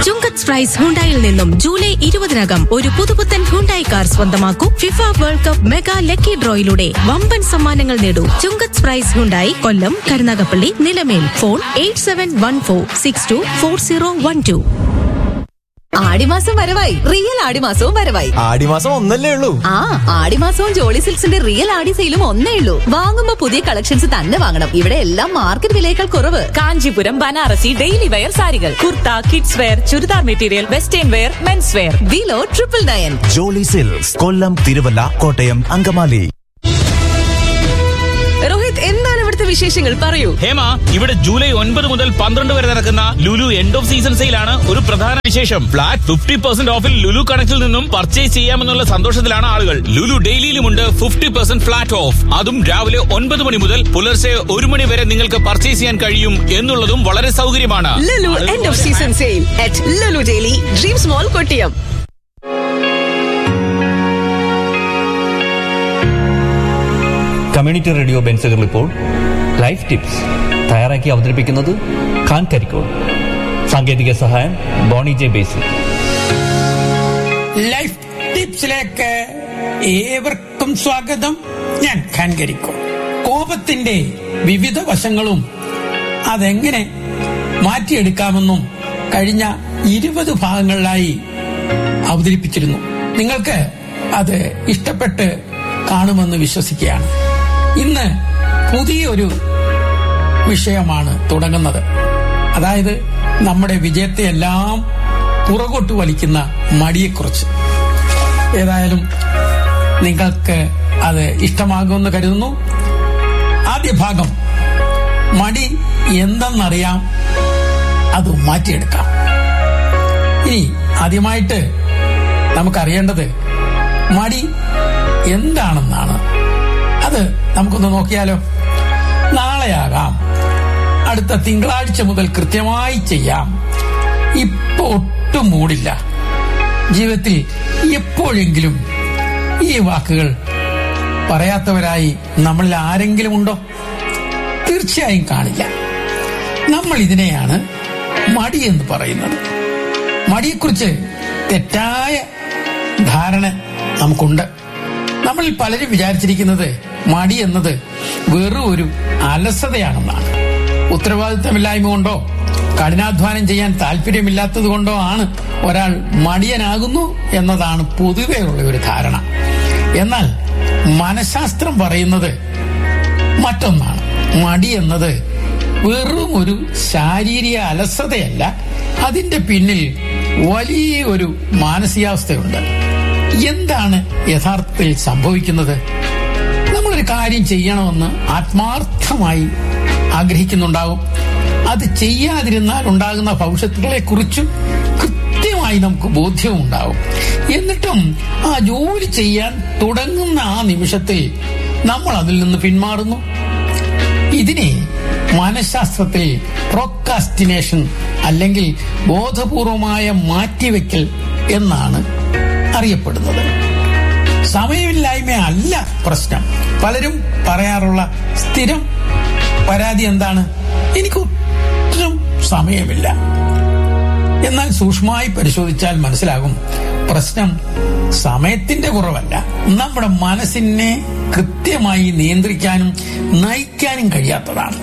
ചുങ്കത്ത് price ഹുണ്ടായിൽ നിന്നും July ഇരുപതിനകം ഒരു പുതുപുത്തൻ ഹുണ്ടായി കാർ സ്വന്തമാക്കൂ FIFA world cup mega lucky ഡ്രോയിലൂടെ വമ്പൻ സമ്മാനങ്ങൾ നേടൂ Chungath prize Hyundai Kollam Karunagappally Nilamel phone eight seven one four six two four zero one two ആടിമാസം വരവായി റിയൽ ആടിമാസവും വരവായി ആടിമാസം ഒന്നല്ലേ ഉള്ളൂ ആ ആടിമാസവും ജോളി സിൽക്സിന്റെ റിയൽ ആടി സെയിലും ഒന്നേ ഉള്ളൂ വാങ്ങുമ്പോ പുതിയ കളക്ഷൻസ് തന്നെ വാങ്ങണം ഇവിടെ എല്ലാം മാർക്കറ്റ് വിലയേക്കാൾ കുറവ് കാഞ്ചീപുരം ബനാറസി ഡെയിലി വെയർ സാരികൾ kurta kids wear churidar material western wear men's wear below triple nine Jolly Silks Kollam Thiruvalla Kottayam Angamaly Rohit എന്താണ് ഇവിടുത്തെ വിശേഷങ്ങൾ പറയൂ ഹേമ ഇവിടെ ജൂലൈ ഒൻപത് മുതൽ പന്ത്രണ്ട് വരെ നടക്കുന്ന ലുലു എൻഡ് ഓഫ് സീസൺ സെയിലാണ് ഒരു പ്രധാന വിശേഷം ഫ്ലാറ്റ് ഫിഫ്റ്റി പെർസെന്റ് ഓഫിൽ ലുലു കണക്റ്റിൽ നിന്നും പർച്ചേസ് ചെയ്യാമെന്നുള്ള സന്തോഷത്തിലാണ് ആളുകൾ ലുലു ഡെയിലിയിലുമുണ്ട് ഫിഫ്റ്റി പെർസെന്റ് ഫ്ലാറ്റ് ഓഫ് അതും രാവിലെ ഒൻപത് മണി മുതൽ പുലർച്ചെ ഒരു മണി വരെ നിങ്ങൾക്ക് പർച്ചേസ് ചെയ്യാൻ കഴിയും എന്നുള്ളതും വളരെ സൗകര്യമാണ് Lulu end of season sale at Lulu daily dreams mall Kottiyam community radio ബെൻസുകൾ ഇപ്പോൾ ലൈഫ് ടിപ്സ് തയ്യാറാക്കി അവതരിപ്പിക്കുന്നത് ഖാൻ കരിക്കോൾ സാങ്കേതിക സഹായം ബോണി ജെ ബേസി ലൈഫ് ടിപ്സിലേക്ക് ഏവർക്കും സ്വാഗതം ഞാൻ ഖാൻകരിക്കോ കോപത്തിന്റെ വിവിധ വശങ്ങളും അതെങ്ങനെ മാറ്റിയെടുക്കാമെന്നും കഴിഞ്ഞ ഇരുപത് ഭാഗങ്ങളിലായി അവതരിപ്പിച്ചിരുന്നു നിങ്ങൾക്ക് അത് ഇഷ്ടപ്പെട്ട് കാണുമെന്ന് വിശ്വസിക്കുകയാണ് ഇന്ന് പുതിയൊരു വിഷയമാണ് തുടങ്ങുന്നത് അതായത് നമ്മുടെ വിജയത്തെ എല്ലാം പുറകോട്ട് വലിക്കുന്ന മടിയെക്കുറിച്ച് ഏതായാലും നിങ്ങൾക്ക് അത് ഇഷ്ടമാകുമെന്ന് കരുതുന്നു ആദ്യ ഭാഗം മടി എന്തെന്നറിയാം അത് മാറ്റിയെടുക്കാം ഇനി ആദ്യമായിട്ട് നമുക്കറിയേണ്ടത് മടി എന്താണെന്നാണ് അത് നമുക്കൊന്ന് നോക്കിയാലോ നാളെയാകാം അടുത്ത തിങ്കളാഴ്ച മുതൽ കൃത്യമായി ചെയ്യാം ഇപ്പൊ ഒട്ടും മൂടില്ല ജീവിതത്തിൽ എപ്പോഴെങ്കിലും ഈ വാക്കുകൾ പറയാത്തവരായി നമ്മളിൽ ആരെങ്കിലും ഉണ്ടോ തീർച്ചയായും കാണില്ല നമ്മൾ ഇതിനെയാണ് മടി എന്ന് പറയുന്നത് മടിയെക്കുറിച്ച് തെറ്റായ ധാരണ നമുക്കുണ്ട് നമ്മൾ പലരും വിചാരിച്ചിരിക്കുന്നത് മടി എന്നത് വെറും ഒരു അലസതയാണെന്നാണ് ഉത്തരവാദിത്തമില്ലായ്മ കൊണ്ടോ കഠിനാധ്വാനം ചെയ്യാൻ താല്പര്യമില്ലാത്തത് കൊണ്ടോ ആണ് ഒരാൾ മടിയനാകുന്നു എന്നതാണ് പൊതുവെ ഉള്ള ഒരു ധാരണ എന്നാൽ മനഃശാസ്ത്രം പറയുന്നത് മറ്റൊന്നാണ് മടി എന്നത് വെറും ഒരു ശാരീരിക അലസതയല്ല അതിന്റെ പിന്നിൽ വലിയ ഒരു മാനസികാവസ്ഥയുണ്ട് എന്താണ് യഥാർത്ഥത്തിൽ സംഭവിക്കുന്നത് നമ്മളൊരു കാര്യം ചെയ്യണമെന്ന് ആത്മാർത്ഥമായി ആഗ്രഹിക്കുന്നുണ്ടാവും അത് ചെയ്യാതിരുന്നാൽ ഉണ്ടാകുന്ന ഭവിഷ്യത്തുകളെ കുറിച്ചും കൃത്യമായി നമുക്ക് ബോധ്യവും ഉണ്ടാവും എന്നിട്ടും ആ ജോലി ചെയ്യാൻ തുടങ്ങുന്ന ആ നിമിഷത്തിൽ നമ്മൾ അതിൽ നിന്ന് പിന്മാറുന്നു ഇതിനെ മനഃശാസ്ത്രത്തിൽ പ്രോക്കാസ്റ്റിനേഷൻ അല്ലെങ്കിൽ ബോധപൂർവമായ മാറ്റിവെക്കൽ എന്നാണ് അറിയപ്പെടുന്നത് സമയമില്ലായ്മ അല്ല പ്രശ്നം പലരും പറയാറുള്ള സ്ഥിരം പരാതി എന്താണ് എനിക്ക് ഒട്ടും സമയമില്ല എന്നാൽ സൂക്ഷ്മമായി പരിശോധിച്ചാൽ മനസ്സിലാകും പ്രശ്നം സമയത്തിന്റെ കുറവല്ല നമ്മുടെ മനസ്സിനെ കൃത്യമായി നിയന്ത്രിക്കാനും നയിക്കാനും കഴിയാത്തതാണ്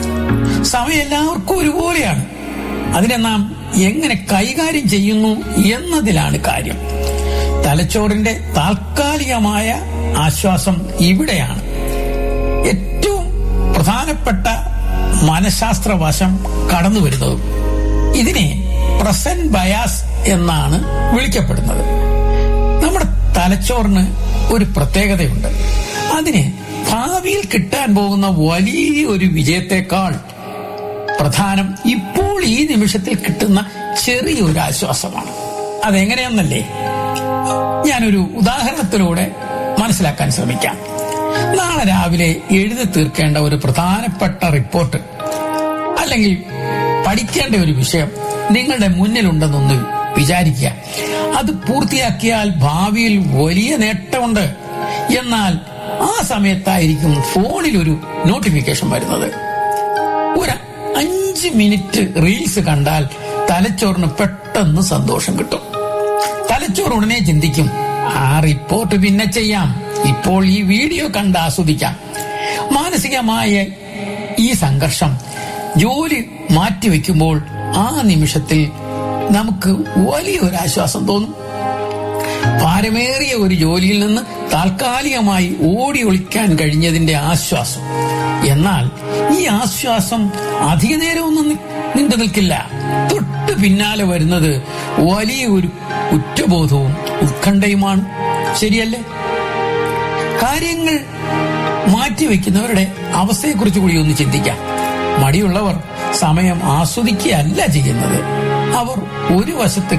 സമയം എല്ലാവർക്കും ഒരുപോലെയാണ് അതിനെ നാം എങ്ങനെ കൈകാര്യം ചെയ്യുന്നു എന്നതിലാണ് കാര്യം തലച്ചോറിന്റെ താൽക്കാലികമായ ആശ്വാസം ഇവിടെയാണ് ഏറ്റവും പ്രധാനപ്പെട്ട മനഃശാസ്ത്ര വശം കടന്നു വരുന്നതും ഇതിനെ പ്രസന്റ് ബയാസ് എന്നാണ് വിളിക്കപ്പെടുന്നത് നമ്മുടെ തലച്ചോറിന് ഒരു പ്രത്യേകതയുണ്ട് അതിന് ഭാവിയിൽ കിട്ടാൻ പോകുന്ന വലിയ ഒരു വിജയത്തെക്കാൾ പ്രധാനം ഇപ്പോൾ ഈ നിമിഷത്തിൽ കിട്ടുന്ന ചെറിയൊരു ആശ്വാസമാണ് അതെങ്ങനെയെന്നല്ലേ ഞാനൊരു ഉദാഹരണത്തിലൂടെ മനസ്സിലാക്കാൻ ശ്രമിക്കാം നാളെ രാവിലെ എഴുതി തീർക്കേണ്ട ഒരു പ്രധാനപ്പെട്ട റിപ്പോർട്ട് അല്ലെങ്കിൽ പഠിക്കേണ്ട ഒരു വിഷയം നിങ്ങളുടെ മുന്നിലുണ്ടെന്നൊന്ന് വിചാരിക്കുക അത് പൂർത്തിയാക്കിയാൽ ഭാവിയിൽ വലിയ നേട്ടമുണ്ട് എന്നാൽ ആ സമയത്തായിരിക്കും ഫോണിൽ ഒരു നോട്ടിഫിക്കേഷൻ വരുന്നത് ഒരു അഞ്ച് മിനിറ്റ് റീൽസ് കണ്ടാൽ തലച്ചോറിന് പെട്ടെന്ന് സന്തോഷം കിട്ടും തലച്ചോറ് ഉടനെ ചിന്തിക്കും ആ റിപ്പോർട്ട് പിന്നെ ചെയ്യാം ഇപ്പോൾ ഈ വീഡിയോ കണ്ട് ആസ്വദിക്കാം മാനസികമായ ഈ സംഘർഷം ജോലി മാറ്റിവെക്കുമ്പോൾ ആ നിമിഷത്തിൽ നമുക്ക് വലിയൊരു ആശ്വാസം തോന്നും ഭാരമേറിയ ഒരു ജോലിയിൽ നിന്ന് താൽക്കാലികമായി ഓടി ഒളിക്കാൻ കഴിഞ്ഞതിന്റെ ആശ്വാസം എന്നാൽ ഈ ആശ്വാസം അധിക നേരമൊന്നും നി- നീണ്ടു നിൽക്കില്ല തൊട്ട് പിന്നാലെ വരുന്നത് വലിയ ഒരു കുറ്റബോധവും ഉത്കണ്ഠയുമാണ് ശരിയല്ലേ കാര്യങ്ങൾ മാറ്റിവെക്കുന്നവരുടെ അവസ്ഥയെക്കുറിച്ച് കൂടി ഒന്ന് ചിന്തിക്കാം മടിയുള്ളവർ സമയം ആസ്വദിക്കുകയല്ല ചെയ്യുന്നത് അവർ ഒരു വശത്ത്